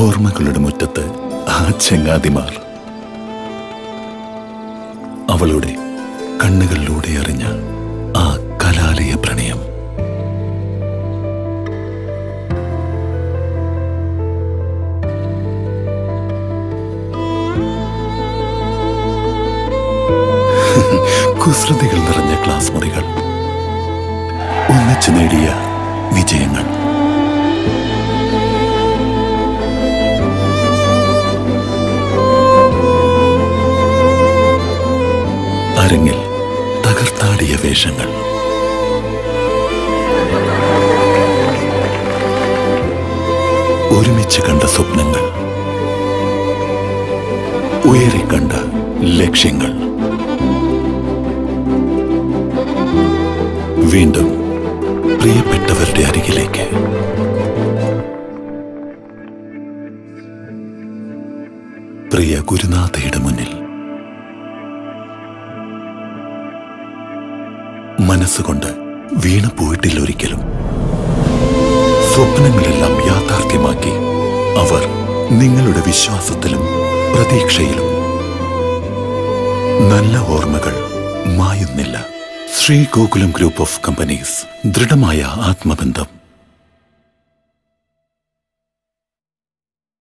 ഓർമ്മകളുടെ മുറ്റത്ത് ആ ചെങ്ങാതിമാർ അവളുടെ കണ്ണുകളിലൂടെ അറിഞ്ഞ ആ കലാലയ പ്രണയം കുസൃതികൾ നിറഞ്ഞ ക്ലാസ് മുറികൾ ഒന്നിച്ചു നേടിയ വിജയങ്ങൾ അരങ്ങിൽ തകർത്താടിയ വേഷങ്ങൾ ഒരുമിച്ച് കണ്ട സ്വപ്നങ്ങൾ ഉയരെ കണ്ട ലക്ഷ്യങ്ങൾ വീണ്ടും പ്രിയപ്പെട്ടവരുടെ അരികിലേക്ക് പ്രിയ ഗുരുനാഥയുടെ മുന്നിൽ മനസ്സുകൊണ്ട് വീണു പോയിട്ടില്ല ഒരിക്കലും സ്വപ്നങ്ങളെല്ലാം യാഥാർത്ഥ്യമാക്കി അവർ നിങ്ങളുടെ വിശ്വാസത്തിലും പ്രതീക്ഷയിലും നല്ല ഓർമ്മകൾ മായുന്നില്ല Shri Gokulam group of companies ദൃഢമായ ആത്മബന്ധം